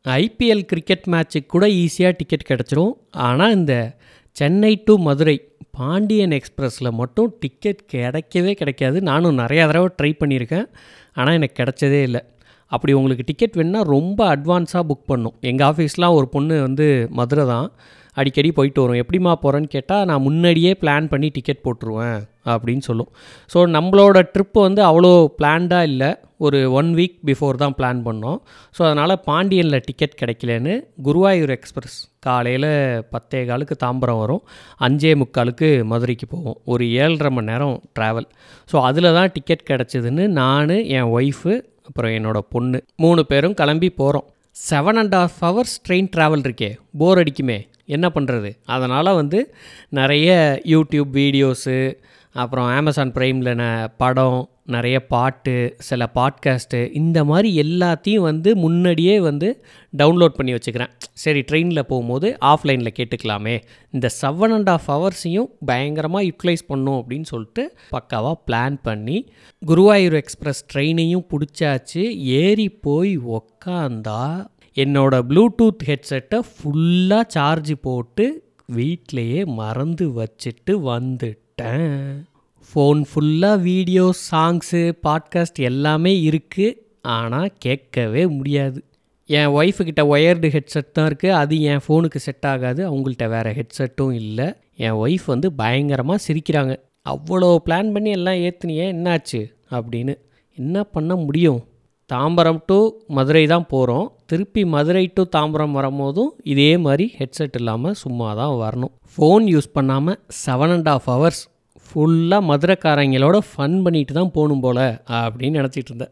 IPL cricket மேட்ச்சுக்கு கூட ஈஸியாக டிக்கெட் கிடச்சிரும் ஆனால் இந்த சென்னை டு மதுரை பாண்டியன் எக்ஸ்பிரஸில் மட்டும் டிக்கெட் கிடைக்கவே கிடைக்காது நானும் நிறையா தடவை ட்ரை பண்ணியிருக்கேன் ஆனால் எனக்கு கிடைச்சதே இல்லை அப்படி உங்களுக்கு டிக்கெட் வேணுன்னா ரொம்ப அட்வான்ஸாக புக் பண்ணும் எங்கள் ஆஃபீஸ்லாம் ஒரு பொண்ணு வந்து மதுரை தான் அடிக்கடி போயிட்டு வரும் எப்படிம்மா போகிறேன்னு கேட்டால் நான் முன்னாடியே பிளான் பண்ணி டிக்கெட் போட்டுருவேன் அப்படின்னு சொல்லும் ஸோ நம்மளோட ட்ரிப்பு வந்து அவ்வளோ பிளான்டாக இல்லை ஒரு ஒன் வீக் பிஃபோர் தான் பிளான் பண்ணோம் ஸோ அதனால் பாண்டியனில் டிக்கெட் கிடைக்கலன்னு குருவாயூர் எக்ஸ்பிரஸ் காலையில் பத்தே காலுக்கு தாம்பரம் வரும் அஞ்சே முக்காலுக்கு மதுரைக்கு போவோம் ஒரு ஏழரை மணி நேரம் ட்ராவல் ஸோ அதில் தான் டிக்கெட் கிடச்சிதுன்னு நான் என் ஒய்ஃபு அப்புறம் என்னோடய பொண்ணு மூணு பேரும் கிளம்பி போகிறோம் seven and half hours train travel இருக்கே போர் அடிக்குமே என்ன பண்ணுறது அதனால் வந்து நிறைய யூடியூப் வீடியோஸு அப்புறம் அமேசான் ப்ரைமில் ந படம் நிறைய பாட்டு சில பாட்காஸ்ட்டு இந்த மாதிரி எல்லாத்தையும் வந்து முன்னாடியே வந்து டவுன்லோட் பண்ணி வச்சுக்கிறேன் சரி ட்ரெயினில் போகும்போது ஆஃப்லைனில் கேட்டுக்கலாமே இந்த செவன் அண்ட் ஆஃப் ஹவர்ஸையும் பயங்கரமாக யூட்டிலைஸ் பண்ணும் அப்படின்னு சொல்லிட்டு பக்காவாக பிளான் பண்ணி குருவாயூர் எக்ஸ்பிரஸ் ட்ரெயினையும் பிடிச்சாச்சு ஏறி போய் உக்காந்தா என்னோடய ப்ளூடூத் ஹெட்செட்டை ஃபுல்லாக சார்ஜ் போட்டு வீட்டிலையே மறந்து வச்சுட்டு வந்துட்டேன் ஃபோன் ஃபுல்லாக வீடியோஸ் சாங்ஸு பாட்காஸ்ட் எல்லாமே இருக்குது ஆனால் கேட்கவே முடியாது என் ஒய்ஃபுக்கிட்ட ஒயர்டு ஹெட்செட் தான் இருக்குது அது என் ஃபோனுக்கு செட் ஆகாது அவங்கள்ட்ட வேறு ஹெட்செட்டும் இல்லை என் ஒய்ஃப் வந்து பயங்கரமாக சிரிக்கிறாங்க அவ்வளோ பிளான் பண்ணி எல்லாம் ஏற்றுனியே என்னாச்சு அப்படின்னு என்ன பண்ண முடியும் தாம்பரம் டு மதுரை தான் போகிறோம் திருப்பி மதுரை டு தாம்பரம் வரும்போதும் இதே மாதிரி ஹெட்செட் இல்லாமல் சும்மா தான் வரணும் ஃபோன் யூஸ் பண்ணாமல் செவன் அண்ட் ஆஃப் ஹவர்ஸ் ஃபுல்லாக மதுரைக்காரங்களோட ஃபன் பண்ணிட்டு தான் போகணும் போல் அப்படின்னு நினச்சிட்டு இருந்தேன்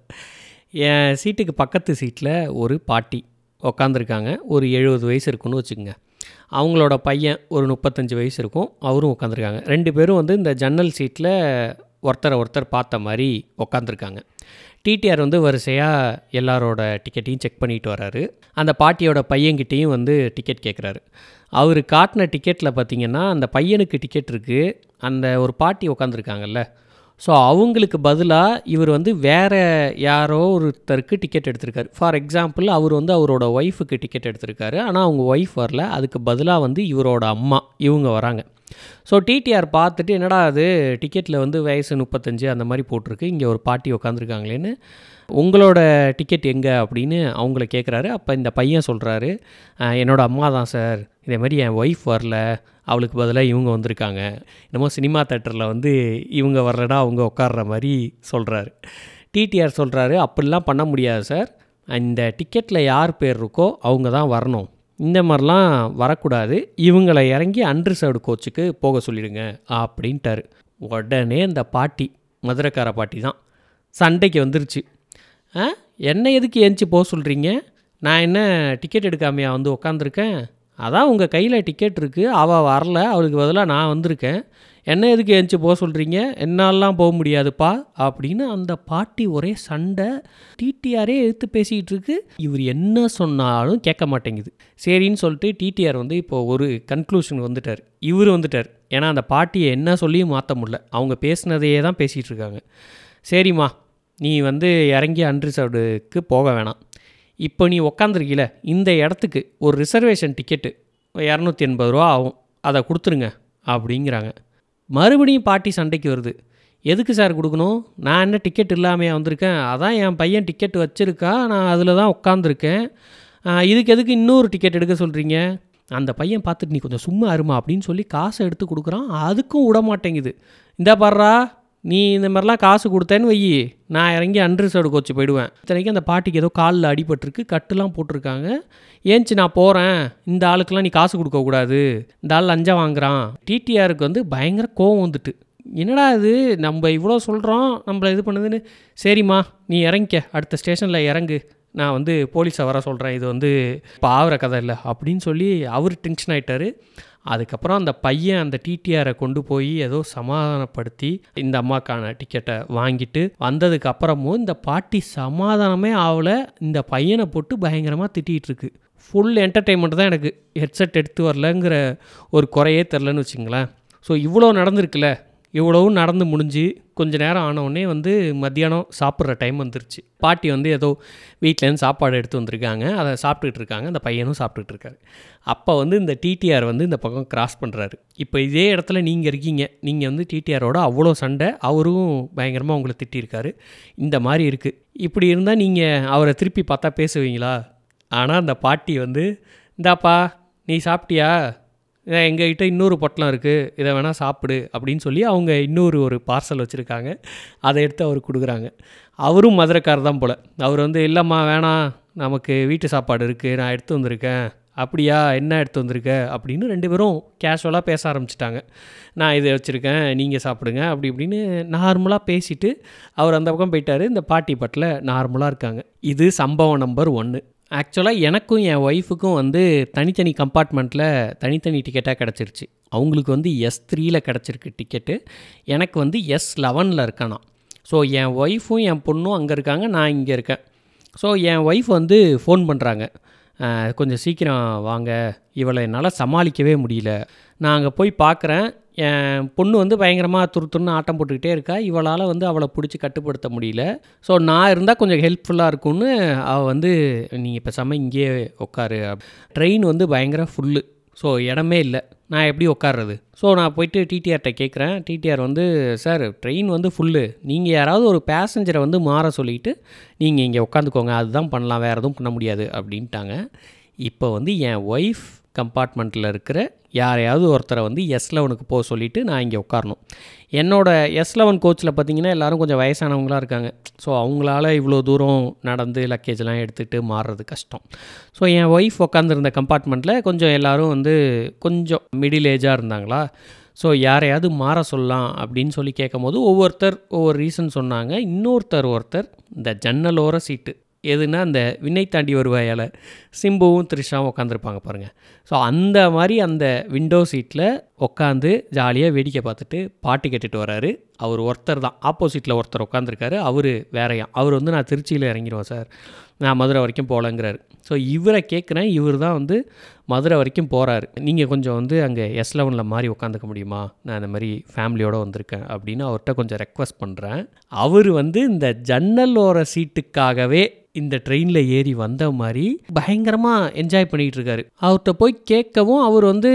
என் சீட்டுக்கு பக்கத்து சீட்டில் ஒரு பாட்டி உக்காந்துருக்காங்க ஒரு எழுபது வயசு இருக்குன்னு வச்சுக்கோங்க அவங்களோட பையன் ஒரு முப்பத்தஞ்சு வயசு இருக்கும் அவரும் உட்காந்துருக்காங்க ரெண்டு பேரும் வந்து இந்த ஜன்னல் சீட்டில் ஒருத்தரை ஒருத்தர் பார்த்த மாதிரி உக்காந்துருக்காங்க டிடிஆர் வந்து வரிசையாக எல்லாரோட டிக்கெட்டையும் செக் பண்ணிட்டு வராரு அந்த பாட்டியோட பையன்கிட்டேயும் வந்து டிக்கெட் கேட்குறாரு அவர் காட்டின டிக்கெட்டில் பார்த்தீங்கன்னா அந்த பையனுக்கு டிக்கெட் இருக்குது அந்த ஒரு பாட்டி உட்காந்துருக்காங்கல்ல ஸோ அவங்களுக்கு பதிலாக இவர் வந்து வேறு யாரோ ஒருத்தருக்கு டிக்கெட் எடுத்திருக்காரு ஃபார் எக்ஸாம்பிள் அவர் வந்து அவரோட ஒய்ஃபுக்கு டிக்கெட் எடுத்திருக்காரு ஆனால் அவங்க ஒய்ஃப் வரல அதுக்கு பதிலாக வந்து இவரோட அம்மா இவங்க வராங்க ஸோ டிடிஆர் பார்த்துட்டு என்னடா அது டிக்கெட்டில் வந்து வயசு முப்பத்தஞ்சு அந்த மாதிரி போட்டிருக்கு இங்கே ஒரு பாட்டி உட்காந்துருக்காங்களேன்னு உங்களோட டிக்கெட் எங்கே அப்படின்னு அவங்கள கேட்குறாரு அப்போ இந்த பையன் சொல்கிறாரு என்னோடய அம்மா தான் சார் இதே மாதிரி என் ஒய்ஃப் வரல அவளுக்கு பதிலாக இவங்க வந்திருக்காங்க என்னமோ சினிமா தேட்டரில் வந்து இவங்க வர்றடா அவங்க உட்கார்ற மாதிரி சொல்கிறாரு டிடிஆர் சொல்கிறாரு அப்படிலாம் பண்ண முடியாது சார் இந்த டிக்கெட்டில் யார் பேர் இருக்கோ அவங்க தான் வரணும் இந்த மாதிரிலாம் வரக்கூடாது இவங்களை இறங்கி அன்ரிசர்வ்டு கோச்சுக்கு போக சொல்லிடுங்க அப்படின்ட்டாரு உடனே அந்த பாட்டி மதுரைக்கார பாட்டி தான் சண்டைக்கு வந்துருச்சு ஆ என்ன எதுக்கு ஏஞ்சி போக சொல்கிறீங்க நான் என்ன டிக்கெட் எடுக்காமையா வந்து உக்காந்துருக்கேன் அதான் உங்கள் கையில் டிக்கெட் இருக்குது அவள் வரல அவளுக்கு பதிலாக நான் வந்திருக்கேன் என்ன எதுக்கு ஏஞ்சி போக சொல்கிறீங்க என்னாலாம் போக முடியாதுப்பா அப்படின்னு அந்த பாட்டி ஒரே சண்டை டிடிஆரே எடுத்து பேசிக்கிட்டு இருக்கு இவர் என்ன சொன்னாலும் கேட்க மாட்டேங்குது சரின்னு சொல்லிட்டு டிடிஆர் வந்து இப்போ ஒரு கன்க்ளூஷன் வந்துட்டார் இவர் வந்துட்டார் ஏன்னா அந்த பாட்டியை என்ன சொல்லியும் மாற்ற முடியல அவங்க பேசினதையே தான் பேசிகிட்டு இருக்காங்க சரிம்மா நீ வந்து இறங்கி அன்ரிசர்வ்டுக்கு போக வேணாம் இப்போ நீ உக்காந்துருக்கீல இந்த இடத்துக்கு ஒரு ரிசர்வேஷன் டிக்கெட்டு இரநூத்தி எண்பது ரூபா ஆகும் அதை கொடுத்துருங்க அப்படிங்கிறாங்க மறுபடியும் பாட்டி சண்டைக்கு வருது எதுக்கு சார் கொடுக்கணும் நான் என்ன டிக்கெட் இல்லாமையா வந்திருக்கேன் அதான் என் பையன் டிக்கெட் வச்சுருக்கா நான் அதில் தான் உட்காந்துருக்கேன் இதுக்கு எதுக்கு இன்னொரு டிக்கெட் எடுக்க சொல்கிறீங்க அந்த பையன் பார்த்துட்டு நீ கொஞ்சம் சும்மா அருமா அப்படின்னு சொல்லி காசை எடுத்து கொடுக்குறான் அதுக்கும் விட மாட்டேங்குது இந்த பாடுறா நீ இந்த மாதிரிலாம் காசு கொடுத்தேன்னு வை நான் இறங்கி அன்ரிசர்வ்டு கோச்சு போயிடுவேன் இத்தனைக்கும் அந்த பாட்டிக்கு ஏதோ காலில் அடிபட்டிருக்கு கட்டுலாம் போட்டிருக்காங்க ஏன்ச்சு நான் போகிறேன் இந்த ஆளுக்கெல்லாம் நீ காசு கொடுக்கக்கூடாது இந்த ஆள் லஞ்சம் வாங்குறான் டிடிஆருக்கு வந்து பயங்கர கோவம் வந்துட்டு என்னடா இது நம்ம இவ்வளோ சொல்கிறோம் நம்மளை இது பண்ணுதுன்னு சரிம்மா நீ இறங்கிக்க அடுத்த ஸ்டேஷனில் இறங்கு நான் வந்து போலீஸை வர சொல்கிறேன் இது வந்து இப்போ ஆகிற கதை இல்லை அப்படின்னு சொல்லி அவர் டென்ஷன் ஆகிட்டார் அதுக்கப்புறம் அந்த பையன் அந்த டிடிஆரை கொண்டு போய் ஏதோ சமாதானப்படுத்தி இந்த அம்மாக்கான டிக்கெட்டை வாங்கிட்டு வந்ததுக்கு அப்புறமும் இந்த பாட்டி சமாதானமே ஆகலை இந்த பையனை போட்டு பயங்கரமாக திட்டிகிட்டு இருக்கு ஃபுல் என்டர்டெயின்மெண்ட் தான் எனக்கு ஹெட்செட் எடுத்து வரலங்கிற ஒரு குறையே தெரிலன்னு வச்சுங்களேன் ஸோ இவ்வளோ நடந்திருக்குல்ல இவ்வளவும் நடந்து முடிஞ்சு கொஞ்ச நேரம் ஆனவுடனே வந்து மத்தியானம் சாப்பிட்ற டைம் வந்துருச்சு பாட்டி வந்து ஏதோ வீட்டிலேருந்து சாப்பாடு எடுத்து வந்திருக்காங்க அதை சாப்பிட்டுட்டு இருக்காங்க அந்த பையனும் சாப்பிட்டுட்டு இருக்காரு அப்போ வந்து இந்த டிடிஆர் வந்து இந்த பக்கம் கிராஸ் பண்ணுறாரு இப்போ இதே இடத்துல நீங்கள் இருக்கீங்க நீங்கள் வந்து டிடிஆரோட அவ்வளோ சண்டை அவரும் பயங்கரமாக உங்களை திட்டியிருக்காரு இந்த மாதிரி இருக்குது இப்படி இருந்தால் நீங்கள் அவரை திருப்பி பார்த்தா பேசுவீங்களா ஆனால் அந்த பாட்டி வந்து இந்தாப்பா நீ சாப்பிட்டியா எங்ககிட்ட இன்னொரு பொட்டலம் இருக்குது இதை வேணால் சாப்பிடு அப்படின்னு சொல்லி அவங்க இன்னொரு ஒரு பார்சல் வச்சுருக்காங்க அதை எடுத்து அவர் கொடுக்குறாங்க அவரும் மதுரைக்காரர் தான் போல் அவர் வந்து இல்லைம்மா வேணாம் நமக்கு வீட்டு சாப்பாடு இருக்குது நான் எடுத்து வந்திருக்கேன் அப்படியா என்ன எடுத்து வந்திருக்க அப்படின்னு ரெண்டு பேரும் கேஷுவலாக பேச ஆரம்பிச்சிட்டாங்க நான் இதை வச்சுருக்கேன் நீங்கள் சாப்பிடுங்க அப்படி இப்படின்னு நார்மலாக பேசிட்டு அவர் அந்த பக்கம் போயிட்டார் இந்த பாட்டி பட்டில் நார்மலாக இருக்காங்க இது சம்பவம் நம்பர் ஒன்று ஆக்சுவலாக எனக்கும் என் ஒய்ஃபுக்கும் வந்து தனித்தனி கம்பார்ட்மெண்ட்டில் தனித்தனி டிக்கெட்டாக கிடச்சிருச்சு அவங்களுக்கு வந்து எஸ் த்ரீயில் கிடச்சிருக்கு டிக்கெட்டு எனக்கு வந்து எஸ் லெவனில் இருக்கானா ஸோ என் ஒய்ஃபும் என் பொண்ணும் அங்கே இருக்காங்க நான் இங்கே இருக்கேன் ஸோ என் ஒய்ஃப் வந்து ஃபோன் பண்ணுறாங்க கொஞ்சம் சீக்கிரம் வாங்க இவளை என்னால் சமாளிக்கவே முடியல நான் அங்கே போய் பார்க்குறேன் என் பொண்ணு வந்து பயங்கரமாக துரு துருன்னு ஆட்டம் போட்டுக்கிட்டே இருக்கா இவளால் வந்து அவளை பிடிச்சி கட்டுப்படுத்த முடியல ஸோ நான் இருந்தால் கொஞ்சம் ஹெல்ப்ஃபுல்லாக இருக்கும்னு அவள் வந்து நீங்கள் இப்போ செம்ம இங்கேயே உட்காரு ட்ரெயின் வந்து பயங்கர ஃபுல்லு ஸோ இடமே இல்லை நான் எப்படி உட்கார்றது ஸோ நான் போயிட்டு டிடிஆர்கிட்ட கேட்குறேன் டிடிஆர் வந்து சார் ட்ரெயின் வந்து ஃபுல்லு நீங்கள் யாராவது ஒரு பேசஞ்சரை வந்து மாற சொல்லிவிட்டு நீங்கள் இங்கே உட்காந்துக்கோங்க அதுதான் பண்ணலாம் வேறு எதுவும் பண்ண முடியாது அப்படின்ட்டாங்க இப்போ வந்து என் ஒய்ஃப் கம்பார்ட்மெண்ட்டில் இருக்கிற யாரையாவது ஒருத்தரை வந்து எஸ் லெவனுக்கு போக சொல்லிவிட்டு நான் இங்கே உட்காரணும் என்னோடய எஸ் லெவன் கோச்சில் பார்த்தீங்கன்னா எல்லோரும் கொஞ்சம் வயசானவங்களாக இருக்காங்க ஸோ அவங்களால இவ்வளோ தூரம் நடந்து லக்கேஜ்லாம் எடுத்துகிட்டு மாறுறது கஷ்டம் ஸோ என் ஒய்ஃப் உட்காந்துருந்த கம்பார்ட்மெண்ட்டில் கொஞ்சம் எல்லோரும் வந்து கொஞ்சம் மிடில் ஏஜாக இருந்தாங்களா ஸோ யாரையாவது மாற சொல்லலாம் அப்படின்னு சொல்லி கேட்கும் போது ஒவ்வொருத்தர் ஒவ்வொரு ரீசன் சொன்னாங்க இன்னொருத்தர் ஒருத்தர் இந்த ஜன்னலோர சீட்டு எதுனா அந்த விண்ணை தாண்டி வருவாயால் சிம்புவும் த்ரிஷாவும் உட்காந்துருப்பாங்க பாருங்கள் ஸோ அந்த மாதிரி அந்த விண்டோ சீட்டில் உட்காந்து ஜாலியாக வேடிக்கை பார்த்துட்டு பாட்டு கேட்டுட்டு வராரு அவர் ஒருத்தர் தான் ஆப்போசிட்டில் ஒருத்தர் உட்காந்துருக்காரு அவர் வேறையாம் அவர் வந்து நான் திருச்சியில் இறங்கிடுவேன் சார் நான் மதுரை வரைக்கும் போகலங்கிறாரு ஸோ இவரை கேட்குறேன் இவர் தான் வந்து மதுரை வரைக்கும் போகிறாரு நீங்கள் கொஞ்சம் வந்து அங்கே எஸ் லெவனில் மாதிரி உட்காந்துக்க முடியுமா நான் இந்த மாதிரி ஃபேமிலியோடு வந்திருக்கேன் அப்படின்னு அவர்கிட்ட கொஞ்சம் ரெக்வஸ்ட் பண்ணுறேன் அவர் வந்து இந்த ஜன்னலோர சீட்டுக்காகவே இந்த ட்ரெயினில் ஏறி வந்த மாதிரி பயங்கரமாக என்ஜாய் பண்ணிகிட்டு இருக்காரு அவர்கிட்ட போய் கேட்கவும் அவர் வந்து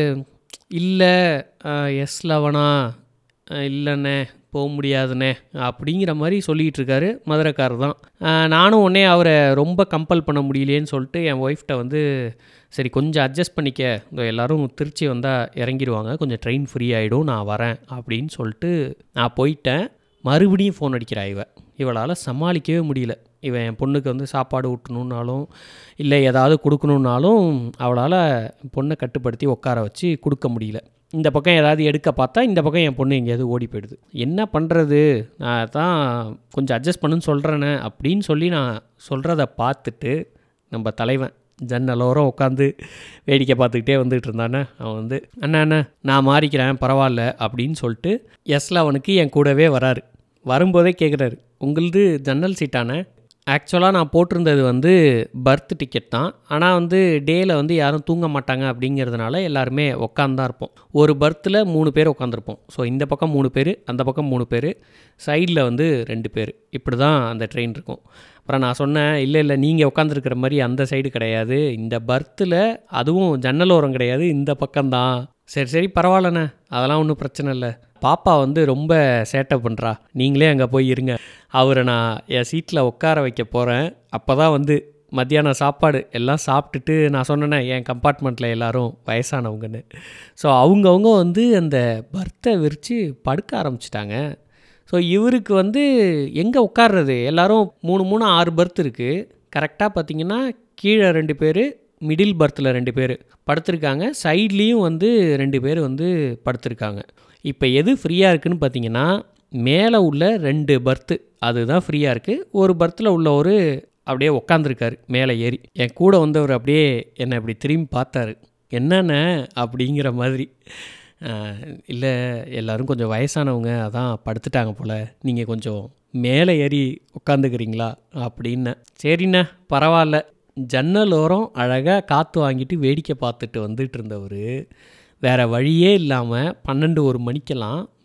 இல்லை எஸ் லெவனா இல்லைண்ணே போக முடியாதுண்ணே அப்படிங்கிற மாதிரி சொல்லிகிட்டு இருக்காரு மதுரைக்காரர் தான் நானும் உடனே அவரை ரொம்ப கம்பல் பண்ண முடியலேன்னு சொல்லிட்டு என் ஒய்ஃப்ட்ட வந்து சரி கொஞ்சம் அட்ஜஸ்ட் பண்ணிக்க இந்த எல்லோரும் திருச்சி வந்தால் இறங்கிடுவாங்க கொஞ்சம் ட்ரெயின் ஃப்ரீ ஆகிடும் நான் வரேன் அப்படின்னு சொல்லிட்டு நான் போயிட்டேன் மறுபடியும் ஃபோன் அடிக்கிறா இவ இவளால் சமாளிக்கவே முடியல இவன் என் பொண்ணுக்கு வந்து சாப்பாடு ஊட்டணுன்னாலும் இல்லை ஏதாவது கொடுக்கணுன்னாலும் அவளால் பொண்ணை கட்டுப்படுத்தி உட்கார வச்சு கொடுக்க முடியல இந்த பக்கம் ஏதாவது எடுக்க பார்த்தா இந்த பக்கம் என் பொண்ணு எங்கேயாவது ஓடி போயிடுது என்ன பண்ணுறது நான் தான் கொஞ்சம் அட்ஜஸ்ட் பண்ணுன்னு சொல்கிறேனே அப்படின்னு சொல்லி நான் சொல்கிறத பார்த்துட்டு நம்ம தலைவன் ஜன்னலோரம் உட்காந்து வேடிக்கை பார்த்துக்கிட்டே வந்துகிட்டு இருந்தானே அவன் வந்து அண்ணா அண்ணா நான் மாறிக்கிறேன் பரவாயில்ல அப்படின்னு சொல்லிட்டு எஸ்ல அவனுக்கு என் கூடவே வராரு வரும்போதே கேட்குறாரு உங்களது ஜன்னல் சீட்டானே ஆக்சுவலாக நான் போட்டிருந்தது வந்து பர்த் டிக்கெட் தான் ஆனால் வந்து டேயில் வந்து யாரும் தூங்க மாட்டாங்க அப்படிங்கிறதுனால எல்லாருமே உட்காந்தான் இருப்போம் ஒரு பர்த்தில் மூணு பேர் உட்காந்துருப்போம் ஸோ இந்த பக்கம் மூணு பேர் அந்த பக்கம் மூணு பேர் சைடில் வந்து ரெண்டு பேர் இப்படி தான் அந்த ட்ரெயின் இருக்கும் அப்புறம் நான் சொன்னேன் இல்லை இல்லை நீங்கள் உட்காந்துருக்கிற மாதிரி அந்த சைடு கிடையாது இந்த பர்த்தில் அதுவும் ஜன்னலோரம் கிடையாது இந்த பக்கம்தான் சரி சரி பரவாயில்லண்ணே அதெல்லாம் ஒன்றும் பிரச்சனை இல்லை பாப்பா வந்து ரொம்ப சேட்டை பண்ணுறா நீங்களே அங்கே போய் இருங்க அவரை நான் என் சீட்டில் உட்கார வைக்க போகிறேன் அப்போ தான் வந்து மத்தியானம் சாப்பாடு எல்லாம் சாப்பிட்டுட்டு நான் சொன்னேனே என் கம்பார்ட்மெண்ட்டில் எல்லோரும் வயசானவங்கன்னு ஸோ அவங்கவுங்க வந்து அந்த பர்த்தை விரித்து படுக்க ஆரம்பிச்சிட்டாங்க ஸோ இவருக்கு வந்து எங்கே உட்கார்றது எல்லோரும் மூணு மூணு ஆறு பர்த் இருக்குது கரெக்டாக பார்த்தீங்கன்னா கீழே ரெண்டு பேர் மிடில் பர்த்தில் ரெண்டு பேர் படுத்திருக்காங்க சைட்லேயும் வந்து ரெண்டு பேர் வந்து படுத்திருக்காங்க இப்போ எது ஃப்ரீயாக இருக்குதுன்னு பார்த்தீங்கன்னா மேலே உள்ள ரெண்டு பர்த்து அதுதான் ஃப்ரீயாக இருக்குது ஒரு பர்த்தில் உள்ள ஒரு அப்படியே உக்காந்துருக்காரு மேலே ஏறி என் கூட வந்தவர் அப்படியே என்னை அப்படி திரும்பி பார்த்தாரு என்னென்ன அப்படிங்கிற மாதிரி இல்லை எல்லோரும் கொஞ்சம் வயசானவங்க அதான் படுத்துட்டாங்க போல் நீங்கள் கொஞ்சம் மேலே ஏறி உட்காந்துக்கிறீங்களா அப்படின்னேன் சரிண்ணே பரவாயில்ல ஜன்னல் ஓரம் அழகாக காற்று வாங்கிட்டு வேடிக்கை பார்த்துட்டு வந்துட்டு இருந்தவர் வேறு வழியே இல்லாமல் பன்னெண்டு ஒரு மணிக்கெல்லாம்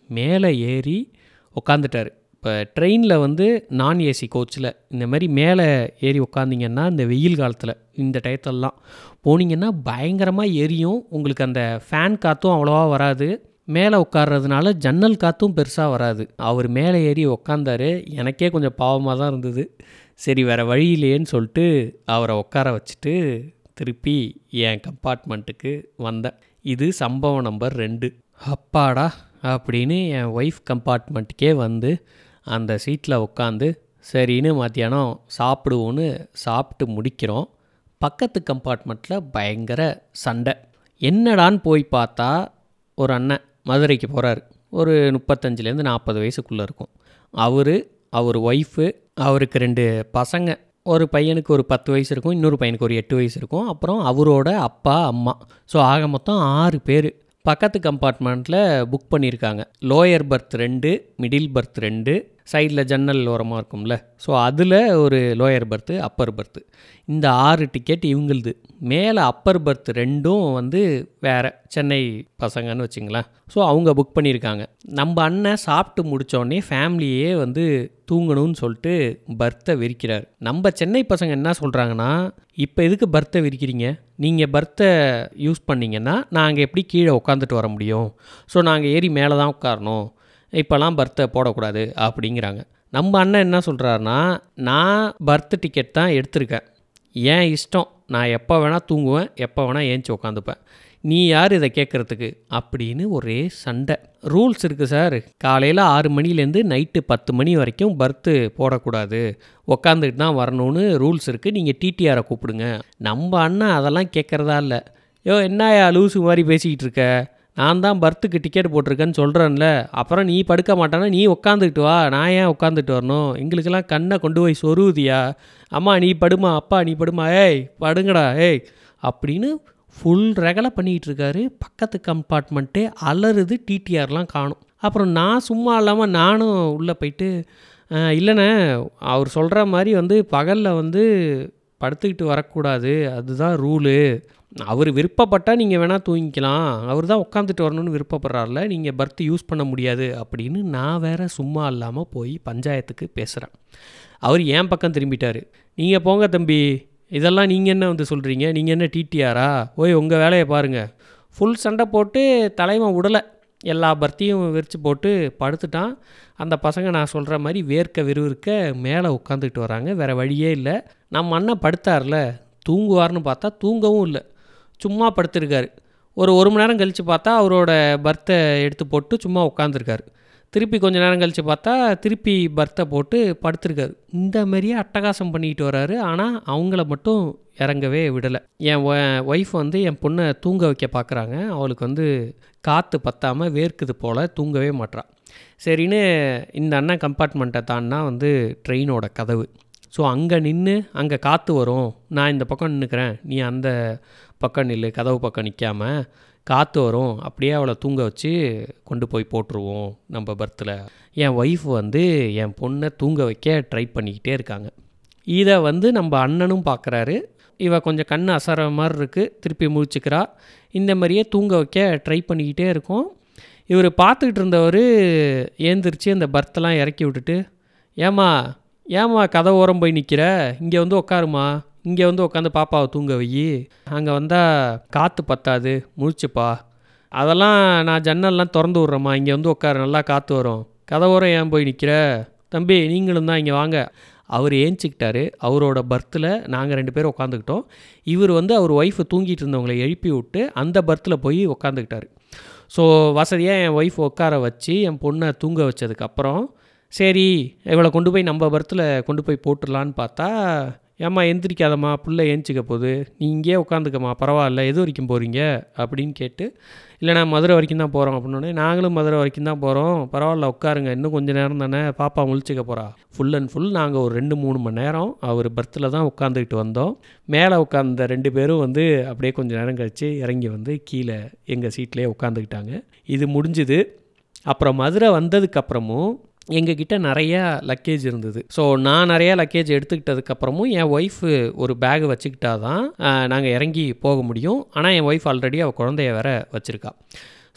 மேலே ஏறி உக்காந்துட்டார் இப்போ ட்ரெயினில் வந்து நான் ஏசி கோச்சில் இந்த மாதிரி மேலே ஏறி உக்காந்திங்கன்னா இந்த வெயில் காலத்தில் இந்த டயத்தெல்லாம் போனீங்கன்னா பயங்கரமாக எரியும் உங்களுக்கு அந்த ஃபேன் காற்றும் அவ்வளோவா வராது மேலே உட்கார்றதுனால ஜன்னல் காற்றும் பெருசாக வராது அவர் மேலே ஏறி உக்காந்தாரு எனக்கே கொஞ்சம் பாவமாக தான் இருந்தது சரி வேறு வழி இல்லையேன்னு சொல்லிட்டு அவரை உட்கார வச்சுட்டு திருப்பி என் கம்பார்ட்மெண்ட்டுக்கு வந்தேன் இது சம்பவம் நம்பர் ரெண்டு அப்பாடா அப்படின்னு என் ஒய்ஃப் கம்பார்ட்மெண்ட்டுக்கே வந்து அந்த சீட்டில் உட்காந்து சரின்னு மத்தியானம் சாப்பிடுவோன்னு சாப்பிட்டு முடிக்கிறோம் பக்கத்து கம்பார்ட்மெண்ட்டில் பயங்கர சண்டை என்னடான்னு போய் பார்த்தா ஒரு அண்ணன் மதுரைக்கு போகிறாரு ஒரு முப்பத்தஞ்சுலேருந்து நாற்பது வயசுக்குள்ளே இருக்கும் அவர் அவர் ஒய்ஃபு அவருக்கு ரெண்டு பசங்க ஒரு பையனுக்கு ஒரு பத்து வயசு இருக்கும் இன்னொரு பையனுக்கு ஒரு எட்டு வயசு இருக்கும் அப்புறம் அவரோட அப்பா அம்மா ஸோ ஆக மொத்தம் ஆறு பேர் பக்கத்து கம்பார்ட்மெண்ட்டில் புக் பண்ணியிருக்காங்க லோயர் பர்த் ரெண்டு மிடில் பர்த் ரெண்டு சைடில் ஜன்னல் ஓரமாக இருக்கும்ல ஸோ அதில் ஒரு லோயர் பர்த்து அப்பர் பர்த்து இந்த ஆறு டிக்கெட் இவங்களுது மேலே அப்பர் பர்த் ரெண்டும் வந்து வேறு சென்னை பசங்கன்னு வச்சுங்களேன் ஸோ அவங்க புக் பண்ணியிருக்காங்க நம்ம அண்ணன் சாப்பிட்டு முடித்தோடனே ஃபேமிலியே வந்து தூங்கணும்னு சொல்லிட்டு பர்த்தை விரிக்கிறார் நம்ம சென்னை பசங்க என்ன சொல்கிறாங்கன்னா இப்போ எதுக்கு பர்த்தை விரிக்கிறீங்க நீங்கள் பர்த்தை யூஸ் பண்ணிங்கன்னா நாங்கள் எப்படி கீழே உட்காந்துட்டு வர முடியும் ஸோ நாங்கள் ஏறி மேலே தான் உட்காரணும் இப்போல்லாம் பர்த்தை போடக்கூடாது அப்படிங்கிறாங்க நம்ம அண்ணன் என்ன சொல்கிறாருன்னா நான் பர்த் டிக்கெட் தான் எடுத்திருக்கேன் ஏன் இஷ்டம் நான் எப்போ வேணால் தூங்குவேன் எப்போ வேணால் ஏஞ்சி உட்காந்துப்பேன் நீ யார் இதை கேட்குறதுக்கு அப்படின்னு ஒரே சண்டை ரூல்ஸ் இருக்குது சார் காலையில் ஆறு மணிலேருந்து நைட்டு பத்து மணி வரைக்கும் பர்த்து போடக்கூடாது உக்காந்துக்கிட்டு தான் வரணும்னு ரூல்ஸ் இருக்குது நீங்கள் டிடிஆரை கூப்பிடுங்க நம்ம அண்ணன் அதெல்லாம் கேட்குறதா இல்லை யோ என்னயா லூசு மாதிரி பேசிக்கிட்டு இருக்க நான் தான் பர்த்துக்கு டிக்கெட் போட்டிருக்கேன்னு சொல்கிறேன்ல அப்புறம் நீ படுக்க மாட்டானா நீ உட்காந்துக்கிட்டு வா நான் ஏன் உட்காந்துட்டு வரணும் எங்களுக்கெல்லாம் கண்ணை கொண்டு போய் சொருவுதியா அம்மா நீ படுமா அப்பா நீ படுமா ஏய் படுங்கடா ஏய் அப்படின்னு ஃபுல் ரகலை பண்ணிக்கிட்டு இருக்காரு பக்கத்து கம்பார்ட்மெண்ட்டே அலறுது டிடிஆர்லாம் காணும் அப்புறம் நான் சும்மா இல்லாமல் நானும் உள்ளே போயிட்டு "அஹ், இல்லைண்ணே அவர் சொல்கிற மாதிரி வந்து பகலில் வந்து படுத்துக்கிட்டு வரக்கூடாது அதுதான் ரூலு அவர் விருப்பப்பட்டால் நீங்கள் வேணால் தூங்கிக்கலாம் அவர் தான் உட்காந்துட்டு வரணும்னு விருப்பப்படுறாருல நீங்கள் பர்த் யூஸ் பண்ண முடியாது அப்படின்னு நான் வேற சும்மா இல்லாமல் போய் பஞ்சாயத்துக்கு பேசுகிறேன் அவர் என் பக்கம் திரும்பிட்டார் நீங்கள் போங்க தம்பி இதெல்லாம் நீங்கள் என்ன வந்து சொல்கிறீங்க நீங்கள் என்ன டிடிஆரா ஓய் உங்கள் வேலையை பாருங்கள் ஃபுல் சண்டை போட்டு தலைவன் விடலை எல்லா பர்த்தியும் விரித்து போட்டு படுத்துட்டான் அந்த பசங்க நான் சொல்கிற மாதிரி வேர்க்க விறுவிறுக்க மேலே உட்காந்துக்கிட்டு வராங்க வேறு வழியே இல்லை நம்ம அண்ணன் படுத்தார்ல தூங்குவார்னு பார்த்தா தூங்கவும் இல்லை சும்மா படுத்திருக்காரு ஒரு ஒரு மணி நேரம் கழித்து பார்த்தா அவரோட பர்த்தை எடுத்து போட்டு சும்மா உட்காந்துருக்காரு திருப்பி கொஞ்ச நேரம் கழித்து பார்த்தா திருப்பி பர்த்தை போட்டு படுத்திருக்காரு இந்த மாதிரியே அட்டகாசம் பண்ணிக்கிட்டு வராரு ஆனால் அவங்கள மட்டும் இறங்கவே விடலை என் ஒய்ஃப் வந்து என் பொண்ணை தூங்க வைக்க பார்க்குறாங்க அவளுக்கு வந்து காற்று பத்தாமல் வேர்க்குது போல் தூங்கவே மாட்றான் சரின்னு இந்த அண்ணன் கம்பார்ட்மெண்ட்டை தாண்டினா வந்து ட்ரெயினோட கதவு ஸோ அங்கே நின்று அங்கே காற்று வரும் நான் இந்த பக்கம் நின்றுக்கிறேன் நீ அந்த பக்கம் நில்லு கதவு பக்கம் நிற்காம காற்று வரும் அப்படியே அவளை தூங்க வச்சு கொண்டு போய் போட்டுருவோம் நம்ம பர்த்தில் என் ஒய்ஃப் வந்து என் பொண்ணை தூங்க வைக்க ட்ரை பண்ணிக்கிட்டே இருக்காங்க இதை வந்து நம்ம அண்ணனும் பார்க்குறாரு இவ கொஞ்சம் கண் அசற மாதிரி இருக்குது திருப்பி முழிச்சுக்கிறா இந்த மாதிரியே தூங்க வைக்க ட்ரை பண்ணிக்கிட்டே இருக்கோம் இவர் பார்த்துக்கிட்டு இருந்தவர் ஏந்திரிச்சு அந்த பர்த்தெல்லாம் இறக்கி விட்டுட்டு ஏம்மா ஏம்மா கதை ஓரம் போய் நிற்கிற இங்கே வந்து உட்காருமா இங்கே வந்து உட்காந்து பாப்பாவை தூங்க வை அங்கே வந்தால் காற்று பத்தாது முழிச்சுப்பா அதெல்லாம் நான் ஜன்னல்லாம் திறந்து விட்றேம்மா இங்கே வந்து உட்காரு நல்லா காற்று வரும் கதை ஓரம் ஏன் போய் நிற்கிற தம்பி நீங்களும் தான் இங்கே வாங்க அவர் ஏஞ்சிக்கிட்டாரு அவரோட பர்த்தில் நாங்கள் ரெண்டு பேரும் உட்காந்துக்கிட்டோம் இவர் வந்து அவர் ஒய்ஃபை தூங்கிட்டு இருந்தவங்களை எழுப்பி விட்டு அந்த பர்த்தில் போய் உட்காந்துக்கிட்டாரு ஸோ வசதியாக என் ஒய்ஃப் உட்கார வச்சு என் பொண்ணை தூங்க வச்சதுக்கப்புறம் சரி இவளை கொண்டு போய் நம்ம பர்த்தில் கொண்டு போய் போட்டுடலான்னு பார்த்தா ஏம்மா எந்திரிக்காதம்மா புள்ள ஏஞ்சிக்க போகுது நீ இங்கேயே உட்காந்துக்கம்மா பரவாயில்ல எது வரைக்கும் போகிறீங்க அப்படின்னு கேட்டு இல்லை நான் மதுரை வரைக்கும் தான் போகிறோம் அப்படின்னோடனே நாங்களும் மதுரை வரைக்கும் தான் போகிறோம் பரவாயில்ல உட்காருங்க இன்னும் கொஞ்சம் நேரம் தானே பாப்பா முழிச்சிக்க போகிறா ஃபுல் அண்ட் ஃபுல் நாங்கள் ஒரு ரெண்டு மூணு மணி நேரம் அவர் பர்த்தில் தான் உட்காந்துக்கிட்டு வந்தோம் மேலே உட்காந்த ரெண்டு பேரும் வந்து அப்படியே கொஞ்சம் நேரம் கழித்து இறங்கி வந்து கீழே எங்கள் சீட்லேயே உட்காந்துக்கிட்டாங்க இது முடிஞ்சுது அப்புறம் மதுரை வந்ததுக்கப்புறமும் எங்ககிட்ட நிறையா லக்கேஜ் இருந்தது ஸோ நான் நிறையா லக்கேஜ் எடுத்துக்கிட்டதுக்கப்புறமும் என் ஒய்ஃபு ஒரு பேக் வச்சுக்கிட்டா தான் நாங்கள் இறங்கி போக முடியும் ஆனால் என் ஒய்ஃப் ஆல்ரெடி அவள் குழந்தைய வேற வச்சுருக்கா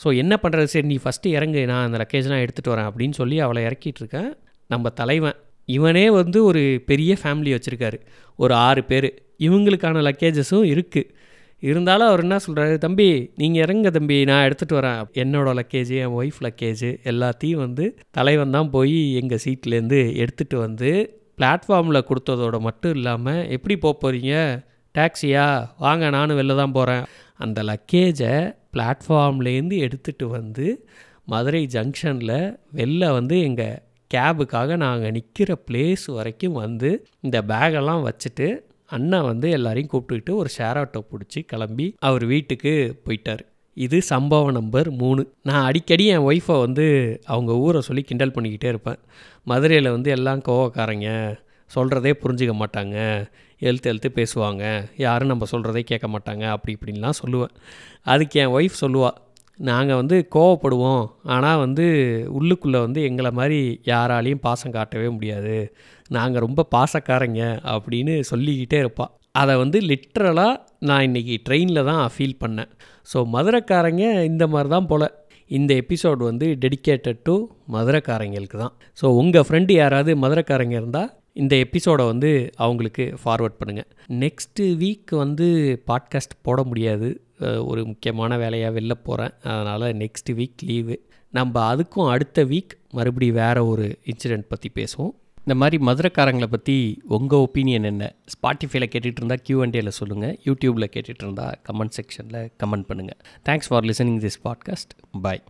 ஸோ என்ன பண்ணுறது சரி நீ ஃபஸ்ட்டு இறங்கு நான் அந்த லக்கேஜ்லாம் எடுத்துகிட்டு வரேன் அப்படின்னு சொல்லி அவளை இறக்கிட்டு இருக்கேன் நம்ம தலைவன் இவனே வந்து ஒரு பெரிய ஃபேமிலி வச்சுருக்காரு ஒரு ஆறு பேர் இவங்களுக்கான லக்கேஜஸும் இருக்குது இருந்தாலும் அவர் என்ன சொல்கிறாரு தம்பி நீங்கள் இறங்க தம்பி நான் எடுத்துகிட்டு வரேன் என்னோடய லக்கேஜ் என் ஒய்ஃப் லக்கேஜ் எல்லாத்தையும் வந்து தலைவன் தான் போய் எங்கள் சீட்லேருந்து எடுத்துகிட்டு வந்து பிளாட்ஃபார்மில் கொடுத்ததோட மட்டும் இல்லாமல் எப்படி போக போகிறீங்க டாக்ஸியா வாங்க நானும் வெளில தான் போகிறேன் அந்த லக்கேஜை பிளாட்ஃபார்ம்லேருந்து எடுத்துகிட்டு வந்து மதுரை ஜங்ஷனில் வெளில வந்து எங்கள் கேபுக்காக நாங்கள் நிற்கிற பிளேஸ் வரைக்கும் வந்து இந்த பேகெல்லாம் வச்சுட்டு அண்ணன் வந்து எல்லாரையும் கூப்பிட்டுக்கிட்டு ஒரு ஷேர் ஆட்டோ பிடிச்சி கிளம்பி அவர் வீட்டுக்கு போயிட்டார் இது சம்பவம் நம்பர் மூணு நான் அடிக்கடி என் ஒய்ஃபை வந்து அவங்க ஊரை சொல்லி கிண்டல் பண்ணிக்கிட்டே இருப்பேன் மதுரையில் வந்து எல்லாம் கோவக்காரங்க சொல்கிறதே புரிஞ்சிக்க மாட்டாங்க எழுத்து எழுத்து பேசுவாங்க யாரும் நம்ம சொல்கிறதே கேட்க மாட்டாங்க அப்படி இப்படின்லாம் சொல்லுவேன் அதுக்கு என் ஒய்ஃப் சொல்லுவாள் நாங்கள் வந்து கோவப்படுவோம் ஆனால் வந்து உள்ளுக்குள்ளே வந்து எங்களை மாதிரி யாராலையும் பாசம் காட்டவே முடியாது நாங்கள் ரொம்ப பாசக்காரங்க அப்படின்னு சொல்லிக்கிட்டே இருப்பாள் அதை வந்து லிட்ரலாக நான் இன்றைக்கி ட்ரெயினில் தான் ஃபீல் பண்ணேன் ஸோ மதுரைக்காரங்க இந்த மாதிரி தான் போல் இந்த எபிசோடு வந்து டெடிக்கேட்டட் டு மதுரைக்காரங்களுக்கு தான் ஸோ உங்கள் ஃப்ரெண்டு யாராவது மதுரைக்காரங்க இருந்தால் இந்த எபிசோடை வந்து அவங்களுக்கு ஃபார்வர்ட் பண்ணுங்கள் நெக்ஸ்ட்டு வீக் வந்து பாட்காஸ்ட் போட முடியாது ஒரு முக்கியமான வேலையாக வெளில போகிறேன் அதனால் நெக்ஸ்ட் வீக் லீவு நம்ம அதுக்கும் அடுத்த வீக் மறுபடியும் வேறு ஒரு இன்சிடெண்ட் பற்றி பேசுவோம் இந்த மாதிரி மதுரைக்காரங்களை பற்றி உங்கள் ஒப்பீனியன் என்ன ஸ்பாட்டிஃபைல கேட்டுட்டு இருந்தால் கியூஎன்டேல சொல்லுங்கள் யூடியூப்பில் கேட்டுட்டு இருந்தால் கமெண்ட் செக்ஷனில் கமெண்ட் பண்ணுங்கள் thanks for listening this podcast bye